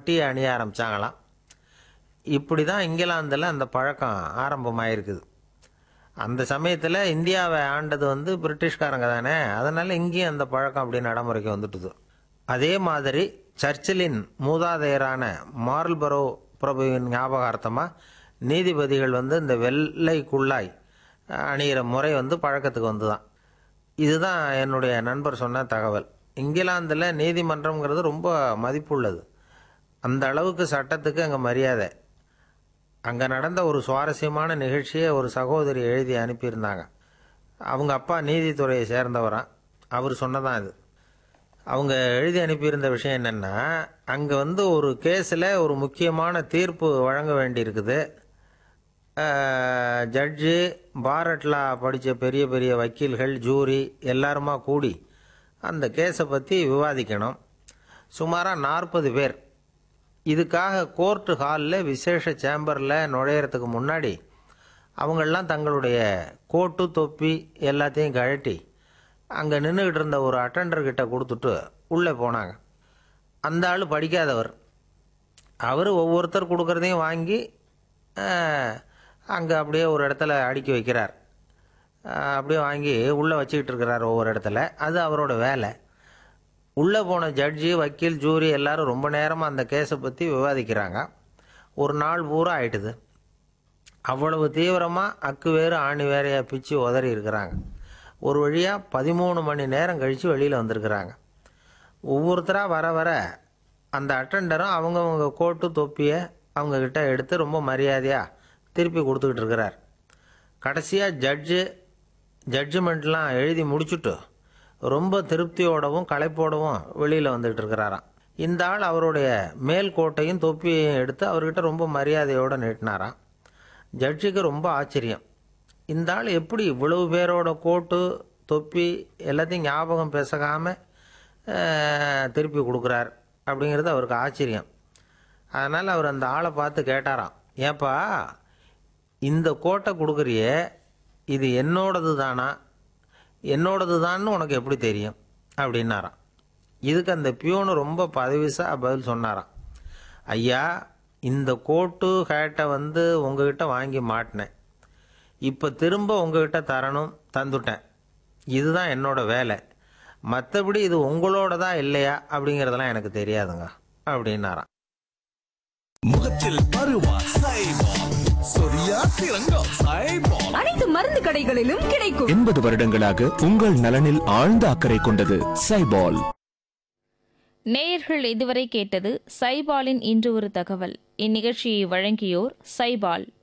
பட்டியை அணிய ஆரம்பிச்சாங்களாம் இப்படி தான் இங்கிலாந்தில் அந்த பழக்கம் ஆரம்பமாயிருக்குது அந்த சமயத்தில் இந்தியாவை ஆண்டது வந்து பிரிட்டிஷ்காரங்க தானே அதனால் இங்கேயும் அந்த பழக்கம் அப்படி நடைமுறைக்கு வந்துட்டுது அதே மாதிரி சர்ச்சிலின் மூதாதையரான மார்ல்பரோ பிரபுவின் ஞாபகார்த்தமாக நீதிபதிகள் வந்து இந்த வெள்ளை குள்ளாய் அணிகிற முறை வந்து பழக்கத்துக்கு வந்து தான் இதுதான் என்னுடைய நண்பர் சொன்ன தகவல் இங்கிலாந்தில் நீதிமன்றம்ங்கிறது ரொம்ப மதிப்புள்ளது அந்த அளவுக்கு சட்டத்துக்கு அங்கே மரியாதை அங்கே நடந்த ஒரு சுவாரஸ்யமான நிகழ்ச்சியை ஒரு சகோதரி எழுதி அனுப்பியிருந்தாங்க அவங்க அப்பா நீதித்துறையை சேர்ந்தவராம் அவர் சொன்னதான் இது அவங்க எழுதி அனுப்பியிருந்த விஷயம் என்னென்னா அங்கே வந்து ஒரு கேஸில் ஒரு முக்கியமான தீர்ப்பு வழங்க வேண்டியிருக்குது ஜட்ஜு பாரட்லா படித்த பெரிய பெரிய வக்கீல்கள் ஜூரி எல்லாருமா கூடி அந்த கேஸை பற்றி விவாதிக்கணும் சுமாராக நாற்பது பேர் இதுக்காக கோர்ட்டு ஹாலில் விசேஷ சேம்பரில் நுழையிறதுக்கு முன்னாடி அவங்கெல்லாம் தங்களுடைய கோட்டு தொப்பி எல்லாத்தையும் கழட்டி அங்கே நின்றுக்கிட்டு இருந்த ஒரு அட்டண்டர்கிட்ட கொடுத்துட்டு உள்ளே போனாங்க அந்த ஆள் படிக்காதவர் அவர் ஒவ்வொருத்தர் கொடுக்குறதையும் வாங்கி அங்கே அப்படியே ஒரு இடத்துல அடுக்கி வைக்கிறார் அஹ், அப்படியே வாங்கி உள்ளே வச்சுக்கிட்டு இருக்கிறார் ஒவ்வொரு இடத்துல அது அவரோட வேலை உள்ளே போன ஜட்ஜி வக்கீல் ஜூரி எல்லாரும் ரொம்ப நேரமாக அந்த கேஸை பற்றி விவாதிக்கிறாங்க ஒரு நாள் பூரா ஆயிட்டுது அவ்வளவு தீவிரமாக அக்கு வேறு ஆணி வேறையாக பிச்சு உதறி இருக்கிறாங்க ஒரு வழியாக பதிமூணு மணி நேரம் கழித்து வெளியில் வந்திருக்கிறாங்க ஒவ்வொருத்தராக வர வர அந்த அட்டண்டரும் அவங்கவங்க கோட்டு தொப்பியை அவங்கக்கிட்ட எடுத்து ரொம்ப மரியாதையாக திருப்பி கொடுத்துக்கிட்டு இருக்கிறார் கடைசியாக ஜட்ஜு ஜட்ஜ்மெண்ட்லாம் எழுதி முடிச்சுட்டு ரொம்ப திருப்தியோடவும் களைப்போடவும் வெளியில் வந்துகிட்டு இருக்கிறாராம் இந்த ஆள் அவருடைய மேல் கோட்டையும் தொப்பியையும் எடுத்து அவர்கிட்ட ரொம்ப மரியாதையோடு நீட்டினாராம் ஜட்ஜுக்கு ரொம்ப ஆச்சரியம் இந்த ஆள் எப்படி இவ்வளவு பேரோட கோட்டு தொப்பி எல்லாத்தையும் ஞாபகம் பேசகாமல் திருப்பி கொடுக்குறார் அப்படிங்கிறது அவருக்கு ஆச்சரியம் அதனால் அவர் அந்த ஆளை பார்த்து கேட்டாராம் ஏப்பா இந்த கோட்டை கொடுக்குறியே இது என்னோடது தானா என்னோடது தான்னு உனக்கு எப்படி தெரியும் அப்படின்னாராம் இதுக்கு அந்த பியூனு ரொம்ப பதவிசாக பதில் சொன்னாராம் ஐயா இந்த கோட்டு ஹேட்டை வந்து உங்ககிட்ட வாங்கி மாட்டினேன் இப்போ திரும்ப உங்ககிட்ட தரணும் தந்துட்டேன் இதுதான் என்னோட வேலை மற்றபடி இது உங்களோட தான் இல்லையா அப்படிங்கிறதெல்லாம் எனக்கு தெரியாதுங்க அப்படின்னாராம் முகத்தில் பருவா சைபால் சொரியா சிறங்கம் சைபால் அனைத்து மருந்து கடைகளிலும் கிடைக்கும் எண்பது வருடங்களாக உங்கள் நலனில் ஆழ்ந்த அக்கறை கொண்டது சைபால் நேயர்கள் இதுவரை கேட்டது சைபாலின் இன்று ஒரு தகவல் இந்நிகழ்ச்சியை வழங்கியோர் சைபால்